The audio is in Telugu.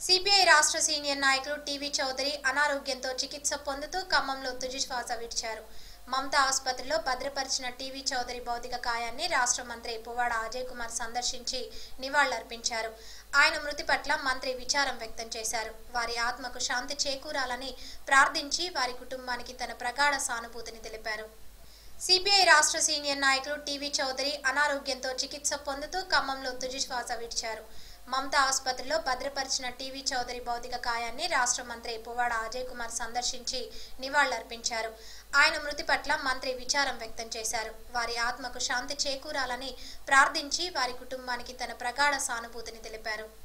సిపిఐ రాష్ట్ర సీనియర్ నాయకులు టీవీ చౌదరి అనారోగ్యంతో చికిత్స పొందుతూ ఖమ్మంలో తుది శ్వాస విడిచారు మమతా ఆసుపత్రిలో భద్రపరిచిన టీవీ చౌదరి భౌతిక కాయాన్ని రాష్ట్ర మంత్రి పువ్వాడ అజయ్ కుమార్ సందర్శించి నివాళులర్పించారు ఆయన మృతి పట్ల మంత్రి విచారం వ్యక్తం చేశారు వారి ఆత్మకు శాంతి చేకూరాలని ప్రార్థించి వారి కుటుంబానికి తన ప్రగాఢ సానుభూతిని తెలిపారు సిపిఐ రాష్ట్ర సీనియర్ నాయకులు టీవీ చౌదరి అనారోగ్యంతో చికిత్స పొందుతూ ఖమ్మంలో తుది శ్వాస విడిచారు మమతా ఆసుపత్రిలో భద్రపరిచిన టీవీ చౌదరి భౌతిక కాయాన్ని రాష్ట్ర మంత్రి పువ్వాడ అజయ్ కుమార్ సందర్శించి నివాళులర్పించారు ఆయన మృతి పట్ల మంత్రి విచారం వ్యక్తం చేశారు వారి ఆత్మకు శాంతి చేకూరాలని ప్రార్థించి వారి కుటుంబానికి తన ప్రగాఢ సానుభూతిని తెలిపారు